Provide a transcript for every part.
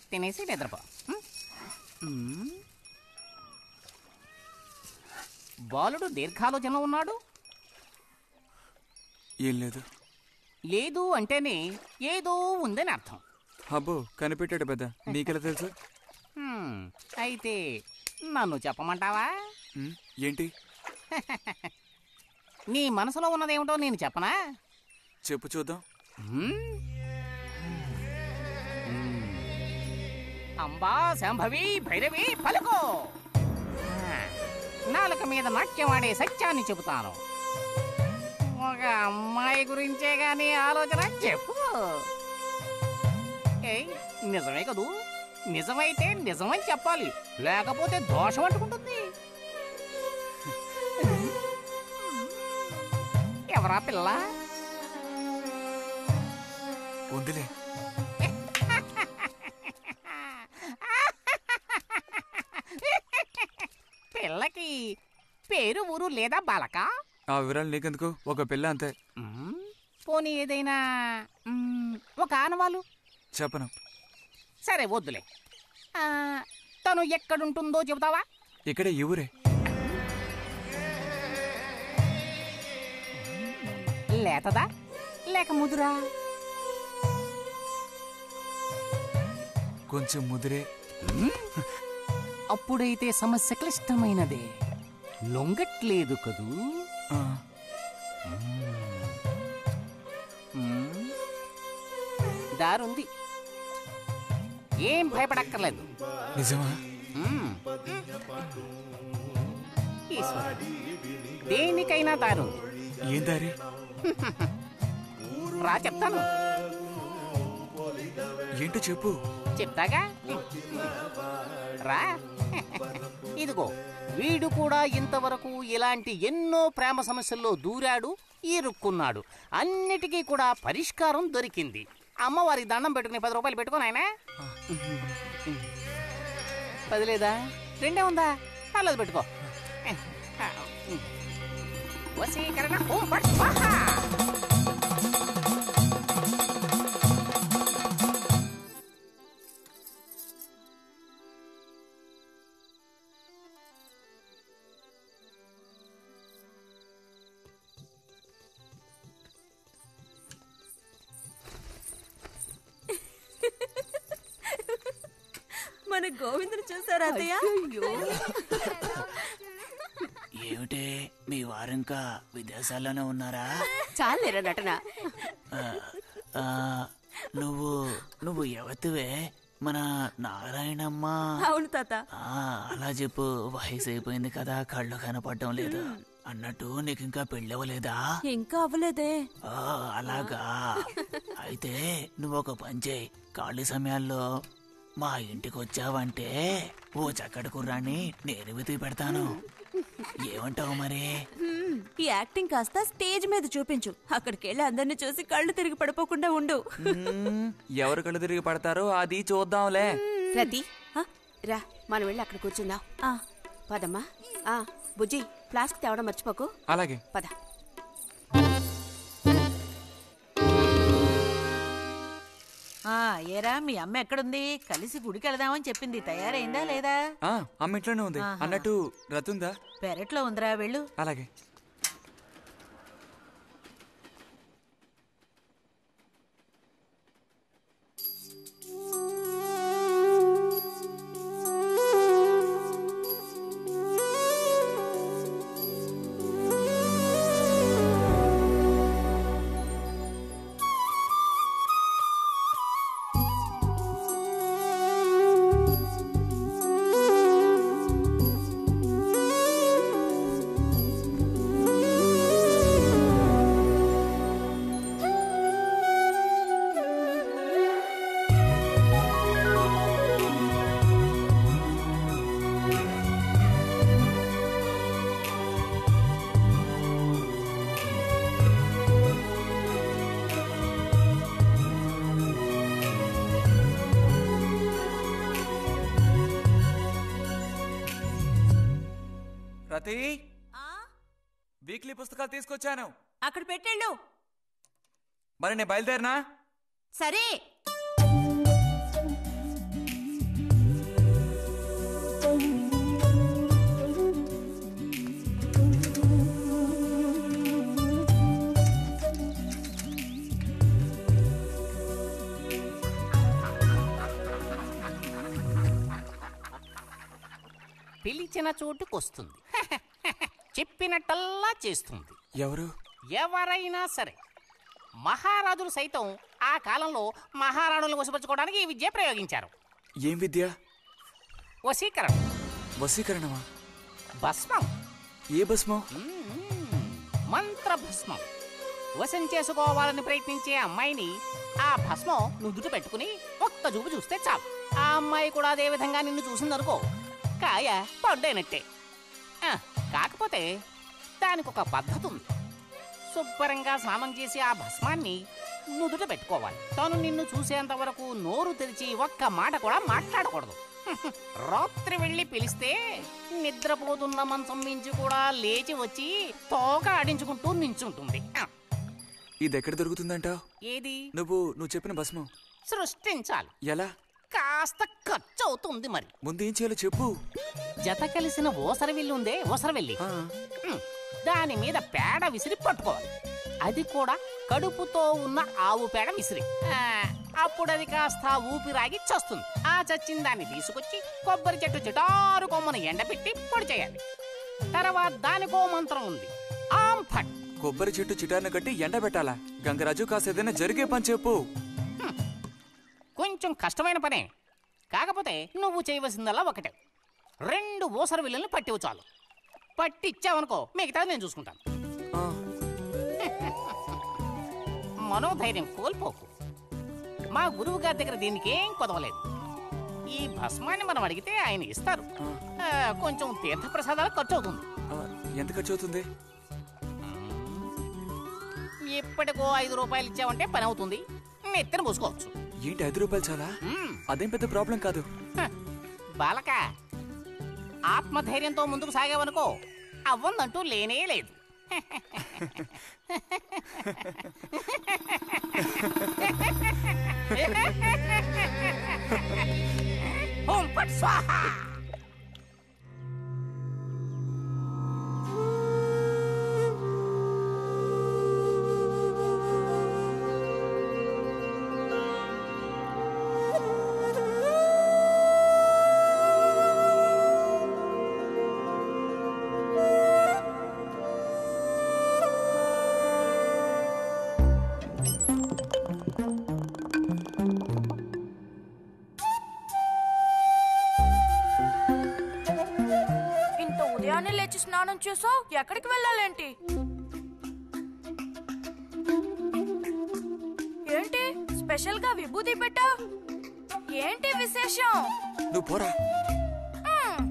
తినేసి నిద్రపో ఉమ్? ఉమ్. బాలుడు దీర్ఘాలోచనలో ఉన్నాడు ఏం లేదు లేదు అంటేనే ఏదో ఉందని అర్థం అబ్బో కనిపెట్టాడు పెద్ద నీకెలా తెలుసు హ్మ్, అయితే నన్ను చెప్పమంటావా ఉమ్, ఏంటి నీ మనసులో ఉన్నదేమిటో నేను చెప్పనా చెప్పు చూద్దాం హ్మ్? అంబా శాంభవి భైరవి పలుకో ఆ, నాలుక మీద నాట్యం ఆడే సత్యాన్ని చెబుతాను ఒక అమ్మాయి గురించే గాని ఆలోచన చెప్పు ఏయ్ నిజమే కదూ నిజమైతే నిజమని చెప్పాలి లేకపోతే దోషం అంటుకుంటుంది ఎవరా పిల్ల ఉందిలే పిల్లకి పేరు ఊరు లేదా బాలక ఆ వివరాలు నీకెందుకు ఒక పిల్ల అంతే మ్మ్, పోనీ ఏదైనా మ్మ్, ఒక ఆనవాలు చెప్పను సరే వద్దులే ఆ, తను ఎక్కడుంటుందో చెబుతావా ఇక్కడే ఈ ఊరే లేతదా లేక ముదురా కొంచెం ముదిరే అప్పుడైతే సమస్య క్లిష్టమైనదే లొంగట్లేదు కదూ ఆ, మ్మ్. దారుంది ఏం భయపడక్కర్లేదు నిజమా మ్మ్. ఈశ్వరుడు. దేనికైనా దారుంది ఏం దారి రా చెప్తాను ఏంటో చెప్పు చెప్తాగా రా ఇదిగో వీడు కూడా ఇంతవరకు ఇలాంటి ఎన్నో ప్రేమ సమస్యల్లో దూరాడు ఇరుక్కున్నాడు అన్నిటికీ కూడా పరిష్కారం దొరికింది అమ్మవారికి దండం పెట్టుకుని పది రూపాయలు పెట్టుకో నాయనా పది లేదా రెండే ఉందా పర్లేదు పెట్టుకో వశీకరణ ఓం ఫట్ స్వాహా. మన గోవిందుని చూసారా అత్తయ్య ఏమిటే మీ వారింకా విదేశాల్లోనే ఉన్నారా చాలేరా నటన ఆ, నువ్వు నువ్వు ఎవతివే మన నారాయణమ్మ అవును తాత ఆ, అలా చెప్పు వయసు అయిపోయింది కదా కళ్ళు కనపడటం లేదు అన్నట్టు నీకు ఇంకా పెళ్ళవలేదా ఇంకా అవ్వలేదే ఆ, అలాగా అయితే నువ్వు ఒక పని చేయి ఖాళీ సమయాల్లో మా ఇంటికి వచ్చావంటే ఓ చక్కటి కుర్రాన్ని నేను వెతికి పెడతాను ఏమంటావు మరి హ్మ్, ఈ యాక్టింగ్ కాస్త స్టేజ్ మీద చూపించు అక్కడికి వెళ్ళి అందరిని చూసి కళ్ళు తిరిగి పడిపోకుండా ఉండు మ్మ్, ఎవరు కళ్ళు తిరిగి పడతారో అది చూద్దాంలే రతి ఆ, రా మనం వెళ్ళి అక్కడ కూర్చుందాం ఆ, పదమ్మా ఆ బుజ్జి ఫ్లాస్క్ తేవడం మర్చిపోకు అలాగే పద ఆ ఏరా మీ అమ్మ ఎక్కడుంది కలిసి గుడికి వెళదామని చెప్పింది తయారైందా లేదా ఆ అమ్మ ఇంట్లోనే ఉంది ఆహా. అన్నట్టు రతుందా పెరట్లో ఉందిరా వెళ్ళు అలాగే రతి ఆ, వీక్లీ పుస్తకాలు తీసుకొచ్చాను అక్కడ పెట్టేళ్ళు మరి నేను బయలుదేరినా సరే పిలిచిన చోటుకొస్తుంది చెప్పినట్టల్లా చేస్తుంది ఎవరు ఎవరైనా సరే మహారాజులు సైతం ఆ కాలంలో మహారాణులను వశపరచుకోవడానికి ఈ విద్య ప్రయోగించారు ఏం విద్య వశీకరణ వశీకరణమా భస్మం ఏ భస్మం మంత్ర భస్మం వశం చేసుకోవాలని ప్రయత్నించే అమ్మాయిని ఆ భస్మం నుదుట పెట్టుకుని ఒక్క చూపు చూస్తే చాలు ఆ అమ్మాయి కూడా అదే విధంగా నిన్ను చూసిందనుకో కాయ పడ్డైనట్టే ఆ, కాకపోతే దానికి ఒక పద్ధతి ఉంది శుభ్రంగా స్నానం చేసి ఆ భస్మాన్ని నుదుట పెట్టుకోవాలి తను నిన్ను చూసేంత వరకు నోరు తెరిచి ఒక్క మాట కూడా మాట్లాడకూడదు రాత్రి వెళ్ళి పిలిస్తే నిద్రపోతున్న మంచం మించి కూడా లేచి వచ్చి తోక ఆడించుకుంటూ నించుంటుంది ఆ, ఇది ఎక్కడ దొరుకుతుందంటావు ఏది నువ్వు నువ్వు చెప్పిన భస్మం సృష్టించాలి ఎలా కాస్త ఖర్చు అవుతుంది మరి ముందు ఏం చేయాలో చెప్పు జత కలిసిన ఓసరవిల్లి ఉందే ఓసరవెల్లి ఆ, ఉమ్, దాని మీద పేడ విసిరి పట్టుకోవాలి అది కూడా కడుపుతో ఉన్న ఆవు పేడ విసిరి ఆ, అప్పుడు అది కాస్త ఊపిరాగి చస్తుంది ఆ చచ్చిన దాన్ని తీసుకొచ్చి కొబ్బరి చెట్టు చిటారు కొమ్మను ఎండపెట్టి పొడి చేయాలి తర్వాత దానికో మంత్రం ఉంది ఆం ఫట్ కొబ్బరి చెట్టు చిటాన్ని కట్టి ఎండబెట్టాలా గంగరాజు కాసేదైనా జరిగే పని చెప్పు కొంచెం కష్టమైన పనే కాకపోతే నువ్వు చేయవలసిందల్లా ఒకటే రెండు ఊసర విల్లుల్ని పట్టివు చాలు పట్టి ఇచ్చావనుకో మిగతాది నేను చూసుకుంటాను ఆ, మనోధైర్యం కోల్పోకు మా గురువు గారి దగ్గర దీనికి ఏం కొదవలేదు ఈ భస్మాన్ని మనం అడిగితే ఆయన ఇస్తారు ఆ, కొంచెం తీర్థప్రసాదాలు ఖర్చు అవుతుంది ఆ, ఎంత ఖర్చు అవుతుంది ఇప్పటికో ఐదు రూపాయలు ఇచ్చావంటే పని అవుతుంది నెత్తిన పూసుకోవచ్చు ఏంటి ఐదు రూపాయలు చాలా మ్మ్. అదేం పెద్ద ప్రాబ్లం కాదు హ, బాలక ఆత్మధైర్యంతో ముందుకు సాగావనుకో అవ్వందంటూ లేనే లేదు ఓం ఫట్ స్వాహ ఇంత ఉదయాన్నే లేచి స్నానం చేసావు ఎక్కడికి వెళ్ళాలేంటి ఏంటి స్పెషల్ గా విభూతి పెట్టా ఏంటి విశేషం నువ్వు పోరా మ్మ్.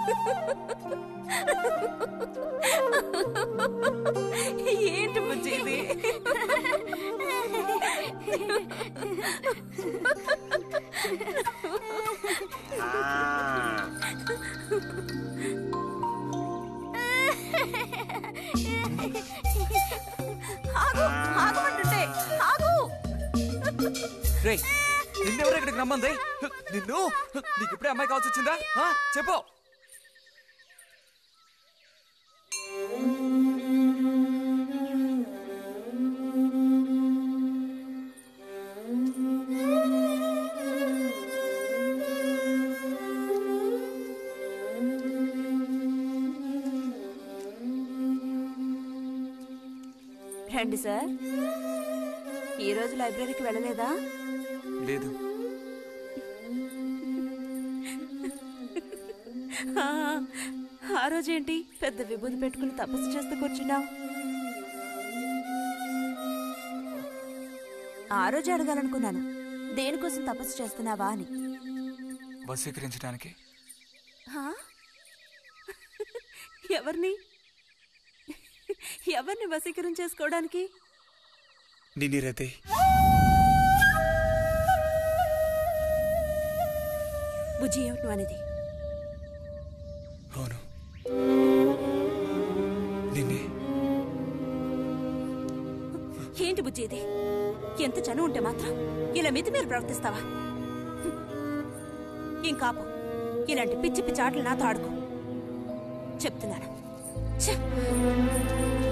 ఏంటి బుజ్జి ఇది ఆగు ఆగమంటుంటే ఆగు రే నిన్నెవరు ఇక్కడికి రమ్మంది నిన్ను నీకు ఇప్పుడే అమ్మాయి కావాల్సి వచ్చిందా ఆ, చెప్పు రండి సార్ ఈ రోజు లైబ్రరీకి వెళ్ళలేదా లేదు ఆ, ఆ రోజేంటి పెద్ద విభూతి పెట్టుకుని తపస్సు చేస్తూ కూర్చున్నావు ఆ రోజు అడగాలనుకున్నాను దేనికోసం తపస్సు చేస్తున్నావా అని వశీకరించడానికి హా? ఎవరిని ఎవరిని వశీకరణ చేసుకోవడానికి నిన్ను రతే బుజ్జి ఏమిటి నువ్వు అనేది అవును నిన్నే ఏంటి బుజ్జి ఇది ఎంత చనువు ఉంటే మాత్రం ఇలా మితి మీరు ప్రవర్తిస్తావా హ్మ్. ఇంకాపు ఇలాంటి పిచ్చి పిచ్చి ఆటలు నాతో ఆడుకో చెప్తున్నాను ఛ!